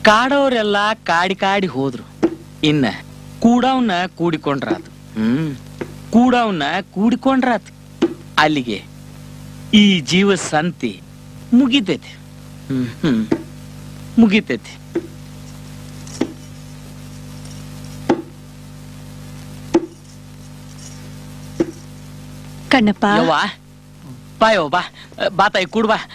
ಕಾಡೋರೆಲ್ಲ ಕಾಡಿ ಕಾಡಿ ಹೋದ್ರು ಇನ್ನ ಕೂಡವ್ನ ಕೂಡಿಕೊಂಡ್ರಾತು ಹ್ಮ್ ಕೂಡವ್ನ ಕೂಡಿಕೊಂಡ್ರಾತು ಅಲ್ಲಿಗೆ ಈ ಜೀವ ಸಂತಿ ಮುಗಿತೈತಿ ಹ್ಮ್ ಹ್ಮ್ ಮುಗಿತೈತಿ ಕಣ್ಣಪ್ಪ ಯವ್ವ ಬಾ ಯವ್ವ ಬಾ ಬಾ ತಾಯಿ ಕೂಡ್ ಬಾ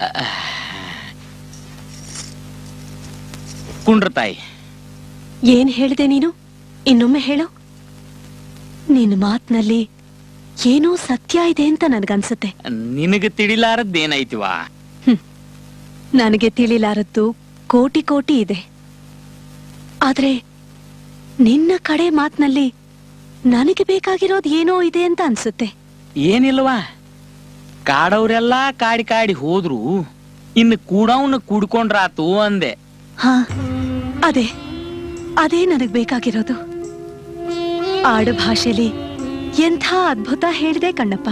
ಕುಂಡ್ರ ತಾಯಿ ಏನ್ ಹೇಳ್ದೆ ನೀನು ಇನ್ನೊಮ್ಮೆ ಹೇಳು ನಿನ್ ಮಾತ್ನಲ್ಲಿ ಏನೋ ಸತ್ಯ ಇದೆ ಅಂತ ನನ್ಗನ್ಸುತ್ತೆ ನಿನಗೆ ತಿಳಿಲಾರದ್ದೇನೈತಿವ ನನಗೆ ತಿಳಿಲಾರದ್ದು ಕೋಟಿ ಕೋಟಿ ಇದೆ ಆದ್ರೆ ನಿನ್ನ ಕಡೆ ಮಾತ್ನಲ್ಲಿ ನನಗೆ ಬೇಕಾಗಿರೋದು ಏನೋ ಇದೆ ಅಂತ ಅನ್ಸುತ್ತೆ ಏನಿಲ್ವಾ ಕಾಡವ್ರೆಲ್ಲ ಕಾಡಿ ಕಾಡಿ ಹೋದ್ರು ಇನ್ನು ಕೂಡವ್ನ ಕೂಡ್ಕೊಂಡ್ರಾತು ಅಂದೆ ಹಾ ಅದೇ ಅದೇ ನನಗ್ ಬೇಕಾಗಿರೋದು ಆಡು ಭಾಷೆಲಿ ಎಂಥ ಅದ್ಭುತ ಹೇಳಿದೆ ಕಣ್ಣಪ್ಪ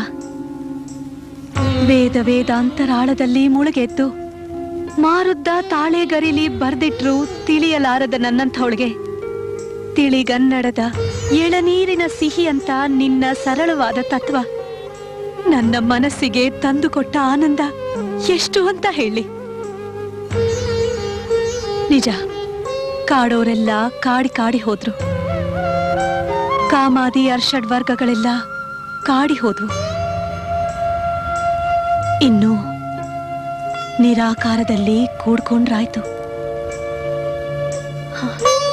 ವೇದ ವೇದಾಂತರಾಳದಲ್ಲಿ ಮುಳುಗೆದ್ದು ಮಾರುದ್ದ ತಾಳೆಗರಿಲಿ ಬರ್ದಿಟ್ರು ತಿಳಿಯಲಾರದ ನನ್ನಂಥವಳಿಗೆ ತಿಳಿಗನ್ನಡದ ಎಳನೀರಿನ ಸಿಹಿ ಅಂತ ನಿನ್ನ ಸರಳವಾದ ತತ್ವ ನನ್ನ ಮನಸ್ಸಿಗೆ ತಂದುಕೊಟ್ಟ ಆನಂದ ಎಷ್ಟು ಅಂತ ಹೇಳಿ ನಿಜ ಕಾಡೋರೆಲ್ಲ ಕಾಡಿ ಕಾಡಿ ಹೋದ್ರು ಕಾಮಾದಿ ಅರ್ಷಡ್ ವರ್ಗಗಳೆಲ್ಲ ಕಾಡಿ ಹೋದ್ವು ಇನ್ನು ನಿರಾಕಾರದಲ್ಲಿ ಕೂಡ್ಕೊಂಡ್ರಾಯ್ತು ಹ.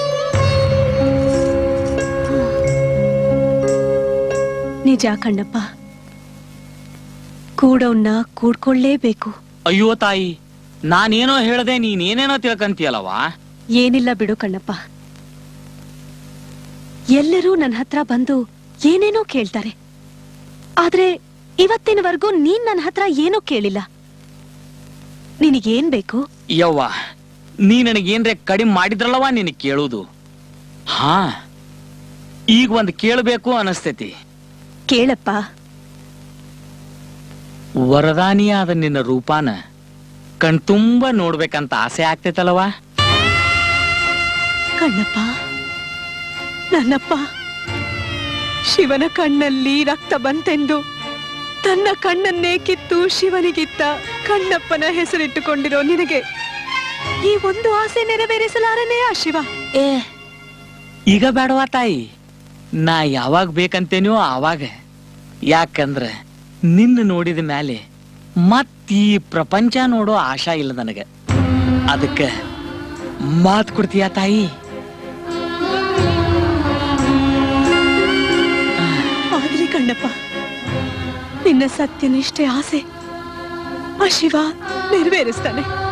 ನಿಜ ಕಣ್ಣಪ್ಪ ಕೂಡವ್ನ ಕೂಡ್ಕೊಳ್ಳೇಬೇಕು ಅಯ್ಯೋ ತಾಯಿ ನಾನೇನೋ ಹೇಳ್ದೆ ನೀನೇನೇನೋ ತಿಳ್ಕಂತೀಯಲ್ಲವಾ ಏನಿಲ್ಲ ಬಿಡು ಕಣ್ಣಪ್ಪ ಎಲ್ಲರೂ ನನ್ನ ಹತ್ರ ಬಂದು ಏನೇನೋ ಕೇಳ್ತಾರೆ ಆದ್ರೆ ಇವತ್ತಿನವರೆಗೂ ನೀನ್ ನನ್ನ ಹತ್ರ ಏನೂ ಕೇಳಿಲ್ಲ ನಿನಗೇನ್ ಬೇಕು ಯವ್ವ ನೀ ನನಗೇನ್ರೆ ಕಡಿಮೆ ಮಾಡಿದ್ರಲ್ಲವಾ ನಿನಗೆ ಕೇಳುವುದು ಹಾ ಈಗ ಒಂದ್ ಕೇಳಬೇಕು ಅನಸ್ತೈತಿ ಕೇಳಪ್ಪ ವರದಾನಿಯಾದ ನಿನ್ನ ರೂಪಾನ ಕಣ್ತುಂಬ ನೋಡ್ಬೇಕಂತ ಆಸೆ ಆಗ್ತೈತಲ್ಲವಾ ಕಣ್ಣಪ್ಪ ನನ್ನಪ್ಪ ಶಿವನ ಕಣ್ಣಲ್ಲಿ ರಕ್ತ ಬಂತೆಂದು ತನ್ನ ಕಣ್ಣನ್ನೇ ಕಿತ್ತು ಶಿವನಿಗಿತ್ತ ಕಣ್ಣಪ್ಪನ ಹೆಸರಿಟ್ಟುಕೊಂಡಿರೋ ನಿನಗೆ ಈ ಒಂದು ಆಸೆ ನೆರವೇರಿಸಲಾರನೇ ಆ ಶಿವ ಏ ಈಗ ಬೇಡವಾ ತಾಯಿ ನಾ ಯಾವಾಗ ಬೇಕಂತೇನೋ ಆವಾಗ ಯಾಕಂದ್ರ ನಿನ್ನ ನೋಡಿದ ಮ್ಯಾಲೆ ಮತ್ ಈ ಪ್ರಪಂಚ ನೋಡೋ ಆಶಾ ಇಲ್ಲ ನನಗ ಅದಕ್ಕ ಮಾತ್ ಕೊಡ್ತೀಯ ತಾಯಿ ಆಗ್ಲಿ ಕಣ್ಣಪ್ಪ ನಿನ್ನ ಸತ್ಯನಿಷ್ಠೆ ಆಸೆ ಆ ಶಿವ ನೆರವೇರಿಸ್ತಾನೆ